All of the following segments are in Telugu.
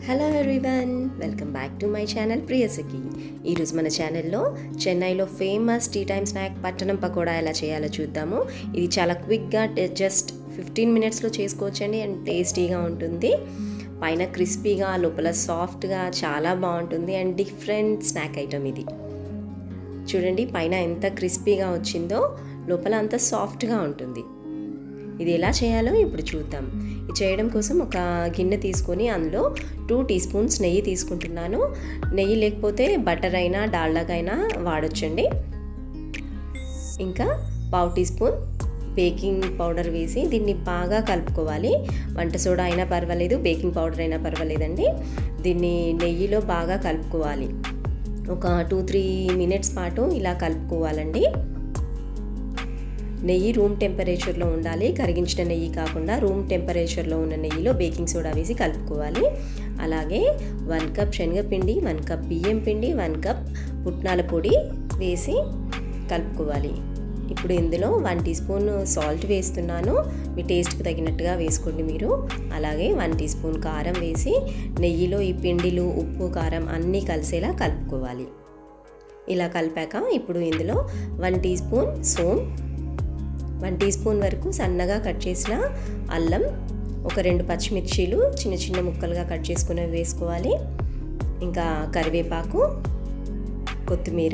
hello everyone welcome back to my channel Priyasakhi ఈరోజు మన ఛానల్లో చెన్నైలో ఫేమస్ టీ టైమ్ స్నాక్ పట్టణం పకోడా ఎలా చేయాలో చూద్దాము ఇది చాలా క్విక్గా జస్ట్ ఫిఫ్టీన్ మినిట్స్లో చేసుకోవచ్చండి అండ్ టేస్టీగా ఉంటుంది పైన క్రిస్పీగా లోపల సాఫ్ట్గా చాలా బాగుంటుంది అండ్ డిఫరెంట్ స్నాక్ ఐటమ్ ఇది చూడండి పైన ఎంత క్రిస్పీగా వచ్చిందో లోపల అంత సాఫ్ట్గా ఉంటుంది ఇది ఎలా చేయాలో ఇప్పుడు చూద్దాం ఇది చేయడం కోసం ఒక గిన్నె తీసుకొని అందులో టూ టీ స్పూన్స్ నెయ్యి తీసుకుంటున్నాను నెయ్యి లేకపోతే బటర్ అయినా డాల్డాకైనా వాడొచ్చండి ఇంకా పావు టీ స్పూన్ బేకింగ్ పౌడర్ వేసి దీన్ని బాగా కలుపుకోవాలి వంట సోడా అయినా పర్వాలేదు బేకింగ్ పౌడర్ అయినా పర్వాలేదండి దీన్ని నెయ్యిలో బాగా కలుపుకోవాలి ఒక టూ త్రీ మినిట్స్ పాటు ఇలా కలుపుకోవాలండి నెయ్యి రూమ్ టెంపరేచర్లో ఉండాలి కరిగించిన నెయ్యి కాకుండా రూమ్ టెంపరేచర్లో ఉన్న నెయ్యిలో బేకింగ్ సోడా వేసి కలుపుకోవాలి అలాగే వన్ కప్ శనగపిండి వన్ కప్ బియ్యం పిండి వన్ కప్ పుట్నాల పొడి వేసి కలుపుకోవాలి ఇప్పుడు ఇందులో వన్ టీ స్పూన్ సాల్ట్ వేస్తున్నాను మీ టేస్ట్కి తగినట్టుగా వేసుకోండి మీరు అలాగే వన్ టీ స్పూన్ కారం వేసి నెయ్యిలో ఈ పిండిలు ఉప్పు కారం అన్నీ కలిసేలా కలుపుకోవాలి ఇలా కలిపాక ఇప్పుడు ఇందులో వన్ టీ స్పూన్ సోమ్ వన్ టీ స్పూన్ వరకు సన్నగా కట్ చేసిన అల్లం ఒక రెండు పచ్చిమిర్చీలు చిన్న చిన్న ముక్కలుగా కట్ చేసుకుని వేసుకోవాలి ఇంకా కరివేపాకు కొత్తిమీర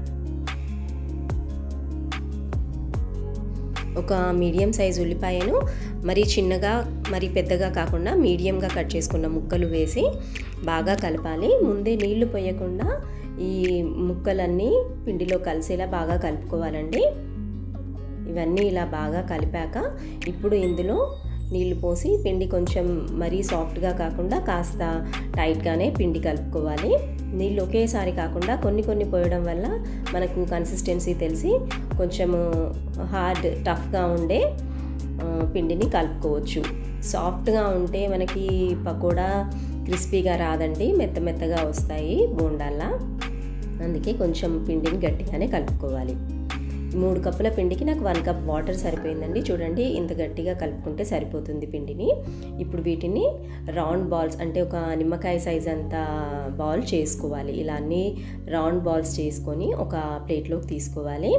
ఒక మీడియం సైజ్ ఉల్లిపాయను మరి చిన్నగా మరి పెద్దగా కాకుండా మీడియంగా కట్ చేసుకున్న ముక్కలు వేసి బాగా కలపాలి ముందే నీళ్లు పోయకుండా ఈ ముక్కలన్నీ పిండిలో కలిసేలా బాగా కలుపుకోవాలండి ఇవన్నీ ఇలా బాగా కలిపాక ఇప్పుడు ఇందులో నీళ్లు పోసి పిండి కొంచెం మరీ సాఫ్ట్గా కాకుండా కాస్త టైట్గానే పిండి కలుపుకోవాలి నీళ్ళు ఒకేసారి కాకుండా కొన్ని కొన్ని పోయడం వల్ల మనకు కన్సిస్టెన్సీ తెలిసి కొంచెము హార్డ్ టఫ్గా ఉండే పిండిని కలుపుకోవచ్చు సాఫ్ట్గా ఉంటే మనకి పకోడా క్రిస్పీగా రాదండి మెత్త మెత్తగా వస్తాయి బోండాల్లా అందుకే కొంచెం పిండిని గట్టిగానే కలుపుకోవాలి మూడు కప్పుల పిండికి నాకు వన్ కప్ వాటర్ సరిపోయిందండి చూడండి ఇంత గట్టిగా కలుపుకుంటే సరిపోతుంది పిండిని ఇప్పుడు వీటిని రౌండ్ బాల్స్ అంటే ఒక నిమ్మకాయ సైజ్ అంత బాల్ చేసుకోవాలి ఇలా అన్ని రౌండ్ బాల్స్ చేసుకొని ఒక ప్లేట్లోకి తీసుకోవాలి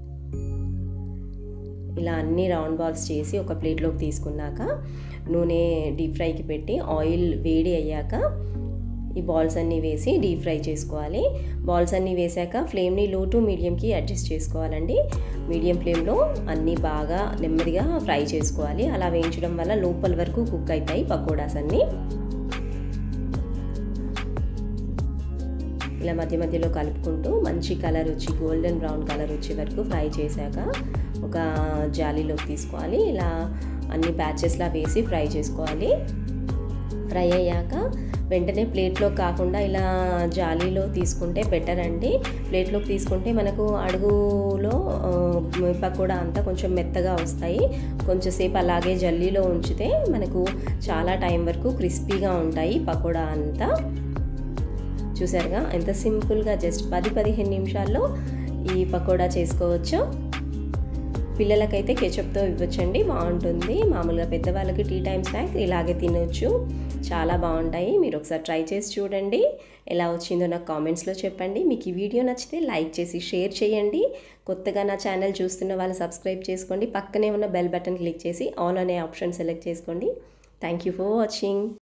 ఇలా అన్ని రౌండ్ బాల్స్ చేసి ఒక ప్లేట్లోకి తీసుకున్నాక నూనె డీప్ ఫ్రైకి పెట్టి ఆయిల్ వేడి అయ్యాక ఈ బాల్స్ అన్నీ వేసి డీప్ ఫ్రై చేసుకోవాలి బాల్స్ అన్నీ వేసాక ఫ్లేమ్ని లో టు మీడియంకి అడ్జస్ట్ చేసుకోవాలండి మీడియం ఫ్లేమ్లో అన్నీ బాగా నెమ్మదిగా ఫ్రై చేసుకోవాలి అలా వేయించడం వల్ల లోపల వరకు కుక్ అవుతాయి పకోడాస్ అన్నీ ఇలా మధ్య మధ్యలో కలుపుకుంటూ మంచి కలర్ వచ్చి గోల్డెన్ బ్రౌన్ కలర్ వచ్చే వరకు ఫ్రై చేశాక ఒక జాలీలోకి తీసుకోవాలి ఇలా అన్ని బ్యాచెస్లా వేసి ఫ్రై చేసుకోవాలి ఫ్రై అయ్యాక వెంటనే ప్లేట్లో కాకుండా ఇలా జాలీలో తీసుకుంటే బెటర్ అండి ప్లేట్లోకి తీసుకుంటే మనకు అడుగులో పకోడా అంతా కొంచెం మెత్తగా వస్తాయి కొంచెంసేపు అలాగే జల్లీలో ఉంచితే మనకు చాలా టైం వరకు క్రిస్పీగా ఉంటాయి పకోడా అంతా చూసారుగా ఎంత సింపుల్గా జస్ట్ పది పదిహేను నిమిషాల్లో ఈ పకోడా చేసుకోవచ్చు పిల్లలకైతే కెచప్తో ఇవ్వచ్చండి బాగుంటుంది మామూలుగా పెద్దవాళ్ళకి టీ టైమ్ స్నాక్ ఇలాగే తినవచ్చు చాలా బాగుంటాయి మీరు ఒకసారి ట్రై చేసి చూడండి ఎలా వచ్చిందో నాకు కామెంట్స్లో చెప్పండి మీకు ఈ వీడియో నచ్చితే లైక్ చేసి షేర్ చేయండి కొత్తగా నా ఛానల్ చూస్తున్న వాళ్ళు సబ్స్క్రైబ్ చేసుకోండి పక్కనే ఉన్న బెల్ బటన్ క్లిక్ చేసి ఆల్ అనే ఆప్షన్ సెలెక్ట్ చేసుకోండి థ్యాంక్ యూ ఫర్ వాచింగ్